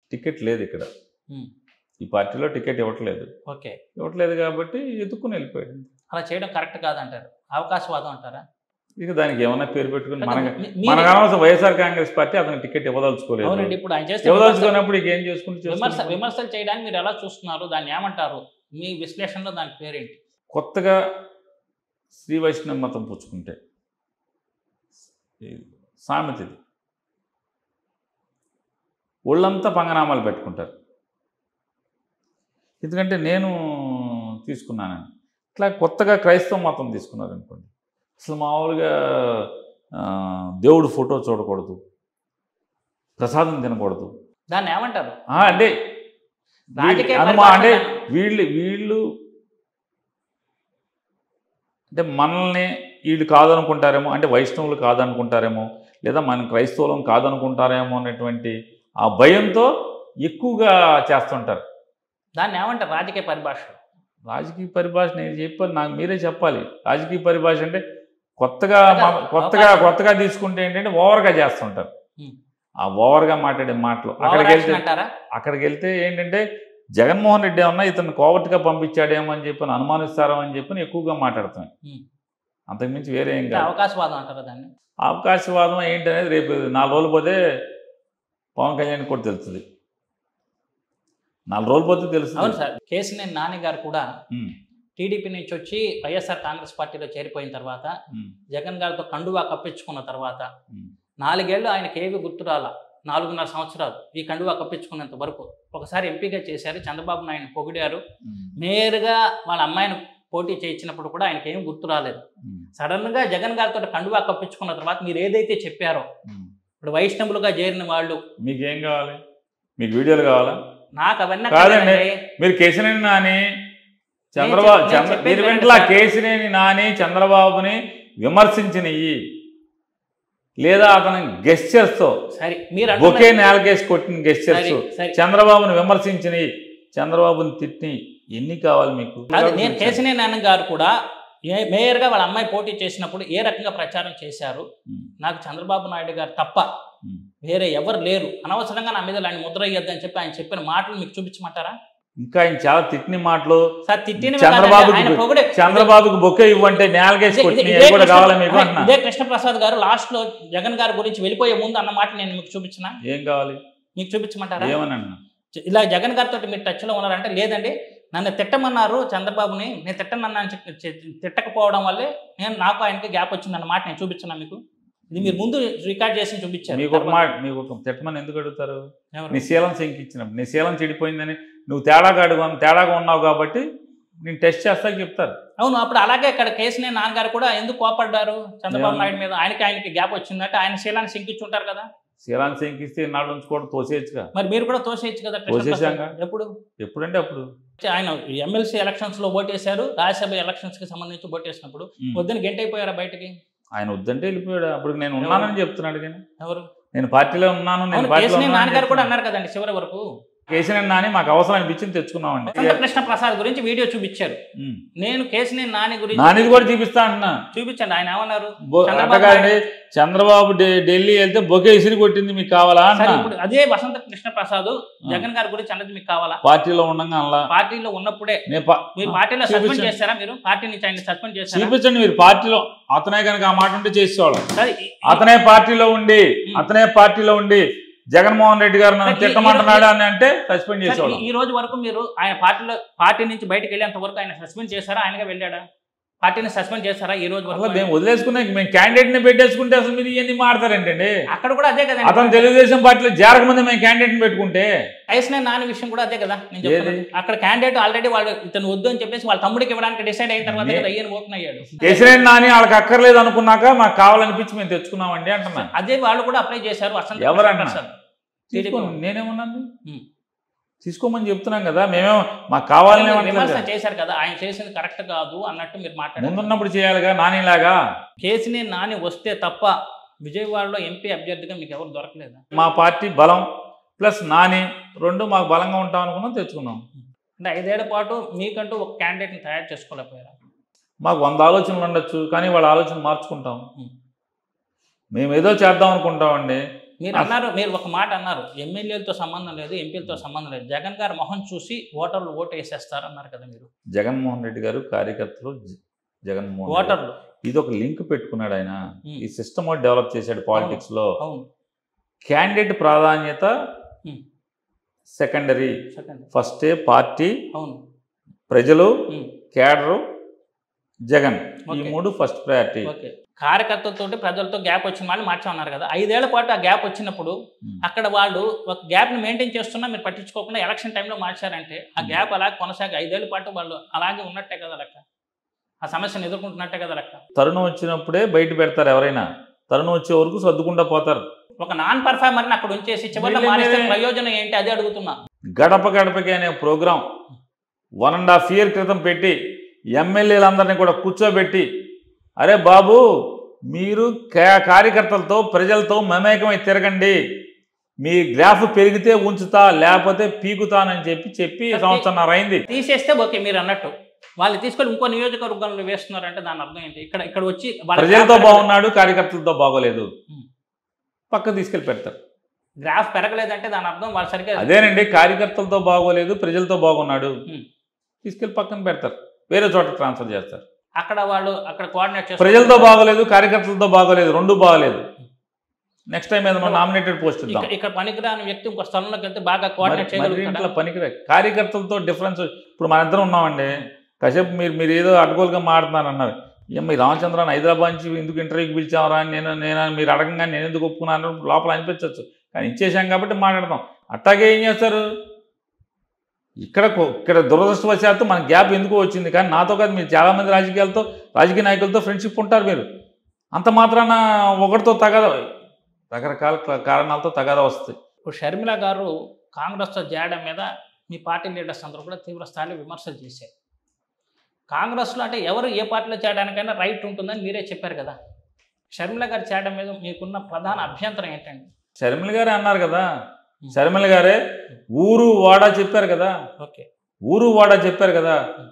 Ticket లేదు ఇక్కడ ఉమ్, ఈ పార్టీలో టికెట్ ఇవ్వట్లేదు ఓకే ఇవ్వట్లేదు కాబట్టి ఎత్తుక్కుని వెళ్ళిపోయాడు అలా చేయడం కరెక్ట్ కాదంటారు అవకాశవాదం అంటారా ఇక దానికి ఏమన్నా పేరు పెట్టుకుని మన మీ- మీరు- మన కావాల్సిన వైఎస్ఆర్ కాంగ్రెస్ పార్టీ అతనికి టికెట్ ఇవ్వదలుచుకోలేదు అవునండి ఇప్పుడు ఆయన చేస్తే విమర్శ- ఇవ్వదలుచుకున్నప్పుడు ఇక ఏం చేసుకుంటూ విమర్శ చేసుకుంటూ విమర్శలు చేయడానికి మీరు ఎలా చూస్తున్నారు దాన్ని ఏమంటారు మీ విశ్లేషణలో దాని పేరేంటి కొత్తగా శ్రీ వైష్ణవ మతం పుచ్చుకుంటే ఈ సామెత ఇది ఒళ్ళంతా పంగనామాలు పెట్టుకుంటారు ఎందుకంటే నేను తీసుకున్నానని ఇట్లా కొత్తగా క్రైస్తవ మతం తీసుకున్నారు అనుకోండి అసలు మామూలుగా ఆ, దేవుడు ఫోటో చూడకూడదు ప్రసాదం తినకూడదు దాన్ని ఏమంటారు ఆ, అంటే రాజకీయ వీళ్ళు- అనుమా అంటే పరిభాష వీళ్ళు వీళ్ళు అంటే మనల్ని వీళ్ళు కాదనుకుంటారేమో అంటే వైష్ణవులు కాదనుకుంటారేమో లేదా మన క్రైస్తవులం కాదనుకుంటారేమో అనేటువంటి ఆ భయంతో ఎక్కువగా చేస్తుంటారు దాన్ని ఏమంటారు రాజకీయ పరిభాష రాజకీయ పరిభాష నేను చెప్పాను నాకు మీరే చెప్పాలి రాజకీయ పరిభాష అంటే కొత్తగా అదే, మన- కొత్తగా అవకాశం. కొత్తగా తీసుకుంటే ఏంటంటే ఓవర్గా చేస్తుంటారు Hmm. ఆ ఓవర్గా మాట్లాడే మాటలు అక్కడికి ఓవర్ వెళ్తే యాక్షన్ అంటారా అక్కడికి వెళ్తే ఏంటంటే జగన్మోహన్ రెడ్డి ఏమన్నా ఇతను కోవట్గా పంపించాడేమో అని చెప్పి అనుమానిస్తారో అని చెప్పి ఎక్కువగా మాట్లాడుతాం Hmm. అంతకుమించి వేరే ఏం అంటే కాదు అవకాశవాదం అంటారా దాన్ని అవకాశవాదం ఏంటనేది రేపు నాలుగు రోజులు పోతే పవన్ కళ్యాణ్ కూడా తెలుస్తుంది నాలుగు రోజులు పోతే అవును తెలుస్తుంది సార్ కేసినేని నాని గారు కూడా ఉమ్, టీడీపీ నుంచి వచ్చి వైఎస్ఆర్ కాంగ్రెస్ పార్టీలో చేరిపోయిన తర్వాత ఉమ్, జగన్ గారితో కండువా కప్పించుకున్న తర్వాత ఉమ్. నాలుగేళ్లు ఆయనకి ఏవి గుర్తురాల నాలుగున్నర సంవత్సరాలు ఈ కండువా కప్పించుకున్నంత వరకు ఒకసారి ఎంపీగా చేశారు చంద్రబాబు నాయుడు పొగిడారు ఉమ్, నేరుగా వాళ్ళ అమ్మాయిని పోటీ చేయించినప్పుడు కూడా ఆయనకి ఏం గుర్తు రాలేదు ఉమ్, సడన్ గా జగన్ గారితో కండువా కప్పించుకున్న తర్వాత మీరు ఏదైతే చెప్పారో ఉమ్. ఇప్పుడు వైష్ణవులుగా చేరిన వాళ్ళు మీకేం కావాలి మీకు వీడియోలు కావాలా నాకు అవన్నీ కాదండి. అక్కర్లేదండి. మీరు కేసినేని నాని చంద్రబాబు నేను చంద్ర చెప్పేది మీరు వినండి వెంటలా సార్. కేసినేని నాని చంద్రబాబుని విమర్శించినవి లేదా అతని గెస్చర్స్తో సరే మీరు బొకే అంటున్నారు- నేలకేసి కొట్టిన గెస్చర్స్ సరే, సరే. చంద్రబాబుని విమర్శించినవి చంద్రబాబుని తిట్టి ఎన్ని కావాలి మీకు కాదు, నేను కేసినేని నాన్న గారు కూడా ఏ- మేయర్గా వాళ్ళ అమ్మాయి పోటీ చేసినప్పుడు ఏ రకంగా ప్రచారం చేశారు ఉమ్, నాకు చంద్రబాబు నాయుడు గారు తప్ప ఉమ్. వేరే ఎవరు లేరు అనవసరంగా నా మీద ఆయన ముద్ర వేయొద్దని చెప్పి ఆయన చెప్పిన మాటలు మీకు చూపించమంటారా ఇంకా ఆయన చాలా తిట్టిన మాటలు సార్ తిట్టిన చంద్రబాబుకి ఆయన పొగిడే చంద్రబాబుకి బొకే ఇవ్వంటే నేలకేసి ఇదే- కొట్టిన ఇదే కూడా కృష్ణ- కావాలా మీకు అంటున్నా ఇదే కృష్ణప్రసాద్ గారు లాస్ట్ లో జగన్ గారి గురించి వెళ్ళిపోయే ముందు అన్న మాట నేను మీకు చూపించిన ఏం కావాలి మీకు చూపించమంటారా ఏమని అన్నా ఇలా జగన్ గారితో మీరు టచ్ లో ఉన్నారంటే లేదండి నన్ను తిట్టమన్నారు చంద్రబాబుని నేను తిట్టనన్నాను చెప్పి- చె- తిట్టకపోవడం వల్లే నేను నాకు ఆయనకి గ్యాప్ వచ్చిందన్న మాట నేను చూపించిన మీకు ఇది మీరు ముందు రికార్డ్ చేసి చూపించారు మీకు ఒక మాట మీకు ఒక తిట్టమని ఎందుకు అడుగుతారు ఎవరు? నీ శీలం శంకిచ్చినప్పుడు నీ శీలం చెడిపోయిందని నువ్వు తేడాగా అడుగు తేడాగా ఉన్నావు కాబట్టి నేను టెస్ట్ చేస్తా చెప్తారు అవును అప్పుడు అలాగే ఇక్కడ కేసునే నాన్నగారు కూడా ఎందుకు కోపడ్డారు చంద్రబాబు ఏమన్నా? నాయుడు మీద ఆయనకి ఆయనకి గ్యాప్ వచ్చిందంటే ఆయన శీలాన్ని శంకించుంటారు కదా శీలాన్ని శంకిస్తే నాడు నుంచి కూడా తోసేయచ్చుగా మరి మీరు కూడా తోసేయచ్చు కదా కృష్ణప్రసాద్ తోసేశాంగా. ఎప్పుడు ఎప్పుడంటే అప్పుడు ఆయన ఎమ్మెల్సీ ఎలక్షన్స్ లో ఓటేశారు రాజ్యసభ ఎలక్షన్స్ కి సంబంధించి ఓటేసినప్పుడు ఉమ్. పొద్దున గంట అయిపోయారా బయటికి ఆయన వద్దంటే వెళ్ళిపోయాడు అప్పుడు నేను ఉన్నానని చెప్తున్నాడు కానీ ఎవరు నేను పార్టీలో ఉన్నాను నేను అవును పార్టీలో కేసీఆర్ ఉన్నానని నాన్నగారు కూడా చెప్తున్నాడు. అన్నారు కదండి చివరి వరకు కేసీఆర్ నాని మాకు అవసరం అనిపించింది తెచ్చుకున్నామండి వసంత కృష్ణ ప్రసాద్ గురించి వీడియో చూపించారు ఉమ్. నేను కేసీఆర్ నాని గురించి నానిది కూడా చూపిస్తా అంటున్నా చూపించండి ఆయన ఏమన్నారు బో- చంద్రబాబు అట్టగాని చంద్రబాబు ఢి- ఢిల్లీ వెళ్తే బొకే ఇసిరి కొట్టింది మీకు కావాలా సరే అన్న ఇప్పుడు అదే వసంత కృష్ణ ప్రసాద్ జగన్ గారి గురించి అన్నది మీకు కావాలా పార్టీలో ఉండగా అలా పార్టీలో ఉన్నప్పుడే నేను పా- మీరు పార్టీలో సస్పెండ్ చూపించండి. చేస్తారా మీరు పార్టీ నుంచి ఆయన సస్పెండ్ చేస్తారా చూపించండి మీరు పార్టీలో అతనే కనుక ఆ మాట ఉంటే చేసేవాళ్ళం సరే, ఈ- ఈ- అతనే పార్టీలో ఉండి అతనే పార్టీలో ఉండి జగన్మోహన్ రెడ్డి గారు నన్ను ఈ- ఈ- తిట్టమంటున్నాడు అని అంటే సస్పెండ్ సరే, చేసేవాళ్ళం ఈ- ఈ రోజు వరకు మీరు ఆయన పార్టీలో పార్టీ నుంచి బయటకు వెళ్ళేంత వరకు ఆయన సస్పెండ్ చేశారా ఆయనగా వెళ్ళాడా పార్టీని సస్పెండ్ చేశారా ఈ రోజు అసలు వరకు మేము వదిలేసుకునే మేము క్యాండిడేట్ ని పెట్టేసుకుంటే అసలు మీరు ఇవన్నీ మాడతారేంటండి అక్కడ కూడా అదే అతను కదండి తెలుగుదేశం పార్టీలో చేరకముందే మేము క్యాండిడేట్ ని పెట్టుకుంటే ఐఎస్నే నాని విషయం కూడా అదే కదా నేను చెప్తున్నది. అక్కడ క్యాండిడేట్ ఆల్రెడీ వాళ్ళు ఇతను వద్దు అని చెప్పేసి వాళ్ళ తమ్ముడికి ఇవ్వడానికి డిసైడ్ అయిన తర్వాత నే- కదా అయ్యని ఓపెన్ అయ్యాడు కేసీఆర్ నాని వాళ్ళకి అక్కర్లేదు అనుకున్నాక మాకు కావాలనిపించి మేము తెచ్చుకున్నామండి అంటున్నా అదే వాళ్ళు కూడా అప్లై చేశారు వసంత ఎవరన్నా? ప్రసాద్. తీసుకోండి నేనేమన్నాను ఉమ్. తీసుకోమని చెప్తున్నాం కదా మేమేమో మాకు కావాలని మీరు ఏమంటలేదు విమర్శ కదా. చేశారు కదా ఆయన చేసింది కరెక్ట్ కాదు అన్నట్టు మీరు మాట్లాడారు ముందున్నప్పుడు చేయాలిగా నానిలాగా కేసుని నాని వస్తే తప్ప విజయవాడలో ఎంపీ అభ్యర్థిగా మీకు ఎవరు దొరకలేదా మా పార్టీ బలం ప్లస్ నాని రెండు మాకు బలంగా ఉంటాం అనుకున్నాం తెచ్చుకున్నాం అంటే ఐదేళ్ల పాటు మీకంటూ ఒక క్యాండిడేట్ని తయారు చేసుకోలేకపోయారా మాకు వంద ఆలోచనలు ఉండొచ్చు కానీ వాళ్ళ ఆలోచన మార్చుకుంటాం ఉం. మేము ఏదో చేద్దాం అనుకుంటామండి మీరు అన్నారు మీరు ఒక మాట అన్నారు ఎమ్మెల్యేలతో సంబంధం లేదు ఎంపీలతో సంబంధం లేదు జగన్ గారి మొహం చూసి ఓటర్లు ఓటు వేసేస్తారు అన్నారు కదా మీరు జగన్మోహన్ రెడ్డి గారు కార్యకర్తలు జ- జగన్మోహన్ రెడ్డి గారు. ఓటర్లు ఇది ఒక లింక్ పెట్టుకున్నాడు ఆయన ఉమ్. ఈ సిస్టమ్ డెవలప్ చేశాడు పాలిటిక్స్ లో అవును క్యాండిడేట్ ప్రాధాన్యత ఉమ్. సెకండరీ సెకండ్ ఫస్టే పార్టీ అవును ప్రజలు ఉమ్. కేడరు జగన్ ఈ ఓకే. మూడు ఫస్ట్ ప్రయారిటీ ఓకే కార్యకర్తలతో ప్రజలతో గ్యాప్ వచ్చిన వాళ్ళు మార్చామన్నారు కదా ఐదేళ్ల పాటు ఆ గ్యాప్ వచ్చినప్పుడు అక్కడ వాళ్ళు ఒక గ్యాప్ని మెయింటైన్ చేస్తున్నా మీరు పట్టించుకోకుండా ఎలక్షన్ టైంలో మార్చారంటే ఆ Hmm. గ్యాప్ అలా కొనసాగి ఐదేళ్ల పాటు వాళ్ళు అలాగే ఉన్నట్టే కదా లెక్క ఆ సమస్యను ఎదుర్కొంటున్నట్టే కదా లెక్క తరుణం వచ్చినప్పుడే బయట పెడతారు ఎవరైనా తరుణం వచ్చే వరకు సర్దుకుంటా పోతారు ఒక నాన్ పర్ఫార్మర్ని అక్కడ ఉంచేసి చివరిలో వీళ్ళే- మానేస్తే ప్రయోజనం ఏంటి అదే అడుగుతున్నా గడప గడపకి అనే program one and half year క్రితం పెట్టి ఎమ్మెల్యేలందరినీ కూడా కూర్చోబెట్టి అరే బాబు మీరు కా- కార్యకర్తలతో ప్రజలతో మమేకమై తిరగండి మీ గ్రాఫ్ పెరిగితే ఉంచుతా లేకపోతే పీకుతానని చెప్పి చెప్పి సంవత్సరం అయింది తీసేస్తే ఓకే మీరు అన్నట్టు వాళ్ళు తీసుకొని ఇంకో నియోజకవర్గంలో వేస్తున్నారంటే దాని అర్థం ఏంటి ఇక్కడ ఇక్కడ వచ్చి వాళ్ళ ప్రజలతో గ్రాఫ్ బాగున్నాడు కార్యకర్తలతో బాగోలేదు Hmm. పక్క తీసుకెళ్ళి పెడతారు గ్రాఫ్ పెరగలేదంటే దాని అర్థం వాళ్ళు సరిగ్గా అదేనండి కార్యకర్తలతో బాగోలేదు ప్రజలతో బాగున్నాడు Hmm. తీసుకెళ్ళి పక్కన పెడతారు వేరే చోట ట్రాన్స్ఫర్ చేస్తారు అక్కడ వాళ్ళు అక్కడ కోఆర్డినేట్ ప్రజలతో బాగోలేదు కార్యకర్తలతో బాగోలేదు రెండు బాగోలేదు నెక్స్ట్ టైం ఏదైనా నామినేటెడ్ పోస్ట్ ఇద్దాం ఇక్కడ ఇక్కడ పనికిరాని వ్యక్తి ఇంకో స్థలంలోకి వెళ్తే బాగా మరి- కోఆర్డినేట్ మరి చేయగలుగుతాడా ఇంట్లో పనికిరా కార్యకర్తలతో డిఫరెన్స్ ఇప్పుడు మన ఇద్దరం ఉన్నామండి కాసేపు మీరు మీరు ఏదో అడ్గోలుగా మాట్లాడుతున్నారు అన్నారు ఏం ఈ రామచంద్రన్ హైదరాబాద్ నుంచి ఎందుకు ఇంటర్వ్యూకి పిలిచామరా అని నేను నేను మీరు అడగంగా నేను ఎందుకు ఒప్పుకున్నాను లోపల అనిపించవచ్చు కానీ ఇచ్చేసాం కాబట్టి మాట్లాడదాం అట్టాగే ఏం చేస్తారు ఇక్కడ కొ- ఇక్కడ దురదృష్టవశాత్తు మన గ్యాప్ ఎందుకు వచ్చింది కానీ నాతో కాదు మీరు చాలామంది రాజకీయాలతో రాజకీయ నాయకులతో ఫ్రెండ్షిప్ ఉంటారు మీరు అంత మాత్రాన ఒకటితో తగద రకరకాల కా- కారణాలతో తగద వస్తాయి ఇప్పుడు షర్మిల గారు కాంగ్రెస్తో చేరడం మీద మీ పార్టీ లీడర్స్ అందరూ కూడా తీవ్ర స్థాయిలో విమర్శలు చేశారు కాంగ్రెస్లో అంటే ఎవరు ఏ పార్టీలో చేరడానికైనా రైట్ ఉంటుందని మీరే చెప్పారు కదా షర్మిల గారు చేరడం మీద మీకున్న ప్రధాన అభ్యంతరం ఏంటండి షర్మిల గారే అన్నారు కదా షర్మిల గారే ఊరు వాడ చెప్పారు కదా ఓకే ఊరు వాడ చెప్పారు కదా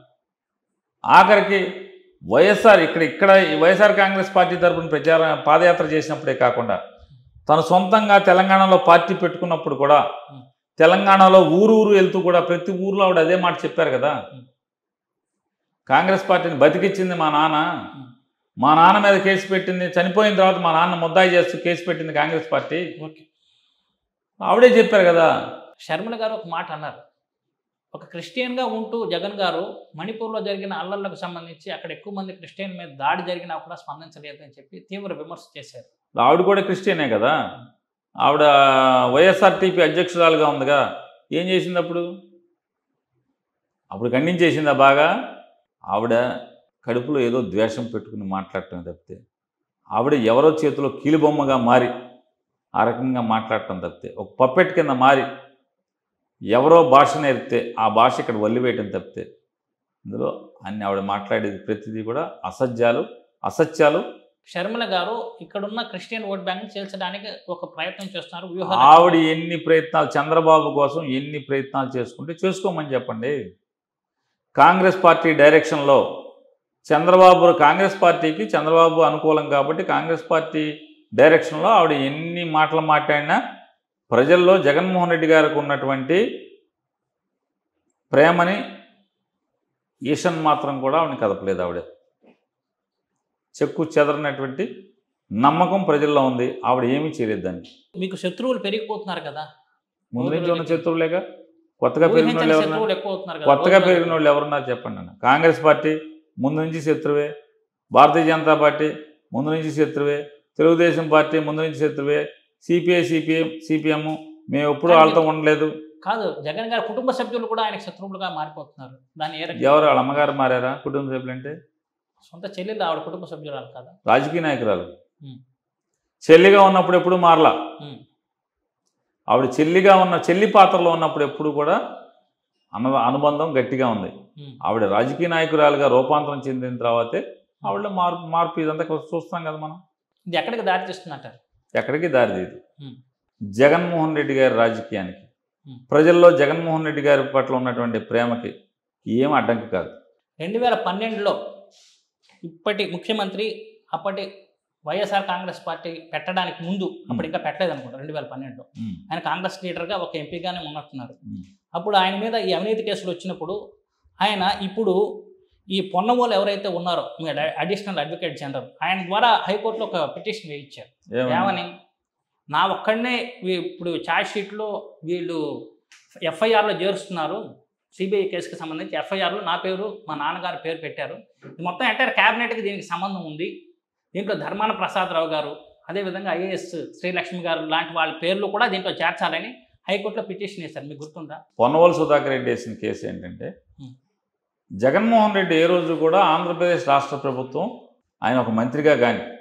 ఆఖరికి వైఎస్ఆర్ ఇక్కడ ఇక్కడ ఈ వైఎస్ఆర్ కాంగ్రెస్ పార్టీ తరపున ప్రచారం పాదయాత్ర చేసినప్పుడే కాకుండా తను సొంతంగా తెలంగాణలో పార్టీ పెట్టుకున్నప్పుడు కూడా తెలంగాణలో ఊరు ఊరు వెళ్తూ కూడా ప్రతి ఊర్లో ఆవిడ అదే మాట చెప్పారు కదా కాంగ్రెస్ పార్టీని బతికిచ్చింది మా నాన్న మా నాన్న మీద కేసు పెట్టింది చనిపోయిన తర్వాత మా నాన్న ముద్దాయి చేస్తూ కేసు పెట్టింది కాంగ్రెస్ పార్టీ ఓకే ఆవిడే చెప్పారు కదా షర్మిల గారు ఒక మాట అన్నారు ఒక క్రిస్టియన్గా ఉంటూ జగన్ గారు మణిపూర్లో జరిగిన అల్లర్లకు సంబంధించి అక్కడ ఎక్కువ మంది క్రిస్టియన్ మీద దాడి జరిగినా కూడా స్పందించలేదు అని చెప్పి తీవ్ర విమర్శ చేశారు ఆవిడ కూడా క్రిస్టియనే కదా ఆవిడ వైఎస్ఆర్టీపీ అధ్యక్షురాలుగా ఉందిగా ఏం చేసింది అప్పుడు అప్పుడు ఖండించేసిందా బాగా ఆవిడ కడుపులో ఏదో ద్వేషం పెట్టుకుని మాట్లాడటం తప్పితే ఆవిడ ఎవరో చేతిలో కీలుబొమ్మగా మారి ఆ రకంగా మాట్లాడటం తప్పితే ఒక పప్పెట్ కింద మారి ఎవరో భాష నేర్పితే ఆ భాష ఇక్కడ వల్లివేయటం తప్పితే ఇందులో అన్ని ఆవిడ మాట్లాడేది ప్రతిదీ కూడా అసత్యాలు అసత్యాలు షర్మిల గారు ఇక్కడున్న క్రిస్టియన్ ఓట్ బ్యాంక్ చేల్చడానికి ఒక ప్రయత్నం చేస్తున్నారు వ్యూహాలు ఆవిడ ఎన్ని ప్రయత్నాలు చంద్రబాబు కోసం ఎన్ని ప్రయత్నాలు చేసుకుంటే చేసుకోమని చెప్పండి కాంగ్రెస్ పార్టీ డైరెక్షన్లో చంద్రబాబు కాంగ్రెస్ పార్టీకి చంద్రబాబు అనుకూలం కాబట్టి కాంగ్రెస్ పార్టీ డైరెక్షన్లో ఆవిడ ఎన్ని మాటలు మాట్లాడినా ప్రజల్లో జగన్మోహన్ రెడ్డి గారికి ఉన్నటువంటి ప్రేమని ఈషన్ మాత్రం కూడా ఆవిడని కదపలేదు ఆవిడ చెక్కు చెదరనటువంటి నమ్మకం ప్రజల్లో ఉంది ఆవిడ ఏమీ చేయలేదు దాన్ని మీకు శత్రువులు పెరిగిపోతున్నారు కదా ముందు నుంచి ఉన్న శత్రువులేగా కొత్తగా పెరిగిన ఊహించని వాళ్ళు ఎవరున్నారు శత్రువులు ఎక్కువ అవుతున్నారు కదా కొత్తగా రోజు పెరిగిన వాళ్ళు ఎవరున్నారు చెప్పండి అన్న కాంగ్రెస్ పార్టీ ముందు నుంచి శత్రువే భారతీయ జనతా పార్టీ ముందు నుంచి శత్రువే తెలుగుదేశం పార్టీ ముందు నుంచి శత్రువే సిపిఐ సిపిఎం సిపిఎం మేము ఎప్పుడు కానీ- వాళ్ళతో ఉండలేదు కాదు జగన్ గారి కుటుంబ సభ్యులు కూడా ఆయనకు శత్రువులుగా మారిపోతున్నారు దాన్ని ఏ రకంగా ఎవరు వాళ్ళ అమ్మగారు మారారా కుటుంబ సభ్యులు అంటే సొంత చెల్లెలు ఆవిడ కుటుంబ సభ్యురాలు కదా రాజకీయ నాయకురాలు ఉమ్. చెల్లిగా ఉన్నప్పుడు ఎప్పుడు మారలా ఉమ్. ఆవిడ చెల్లిగా ఉన్న చెల్లి పాత్రలో ఉన్నప్పుడు ఎప్పుడు కూడా అను అనుబంధం గట్టిగా ఉంది ఉమ్. ఆవిడ రాజకీయ నాయకురాలుగా రూపాంతరం చెందిన తర్వాతే ఆవిడ మార్పు మార్పు ఇదంతా చూస్తాం కదా మనం ఇది ఎక్కడికి దారి తీస్తుందంటారు ఎక్కడికి దారితీదు ఉమ్. జగన్మోహన్ రెడ్డి గారి రాజకీయానికి ఉమ్. ప్రజల్లో జగన్మోహన్ రెడ్డి గారి పట్ల ఉన్నటువంటి ప్రేమకి ఏం అడ్డంకి కాదు రెండు వేల పన్నెండులో ఇప్పటి ముఖ్యమంత్రి అప్పటి వైఎస్ఆర్ కాంగ్రెస్ పార్టీ పెట్టడానికి ముందు అప్పుడు ఇంకా పెట్టలేదు అనుకుంటా రెండు వేల పన్నెండులో ఉమ్, ఆయన కాంగ్రెస్ లీడర్గా ఒక ఎంపీగానే ఉన్నట్టున్నారు ఉమ్. అప్పుడు ఆయన మీద ఈ అవినీతి కేసులు వచ్చినప్పుడు ఆయన ఇప్పుడు ఈ పొన్నవోలు ఎవరైతే ఉన్నారో మీ అడిషనల్ అడ్వకేట్ జనరల్ ఆయన ద్వారా హైకోర్టులో ఒక పిటిషన్ వేయించారు ఏమని? ఏమని నా ఒక్కడనే వీ- ఇప్పుడు ఛార్జ్ షీట్లో వీళ్ళు ఎఫ్ఐఆర్లో చేరుస్తున్నారు సిబిఐ కేసుకి సంబంధించి ఎఫ్ఐఆర్లో నా పేరు మా నాన్నగారి పేరు పెట్టారు ఇది మొత్తం ఎంటైర్ క్యాబినెట్కి దీనికి సంబంధం ఉంది దీంట్లో ధర్మాన ప్రసాదరావు గారు అదేవిధంగా ఐఏఎస్ శ్రీలక్ష్మి గారు లాంటి వాళ్ళ పేర్లు కూడా దీంట్లో చేర్చాలని హైకోర్టులో పిటిషన్ వేశారు మీకు గుర్తుందా పొన్నవోలు సుధాకర్ రెడ్డి వేసిన కేసు ఏంటంటే ఉమ్. జగన్మోహన్ రెడ్డి ఏ రోజు కూడా ఆంధ్రప్రదేశ్ రాష్ట్ర ప్రభుత్వం ఆయన ఒక మంత్రిగా కానీ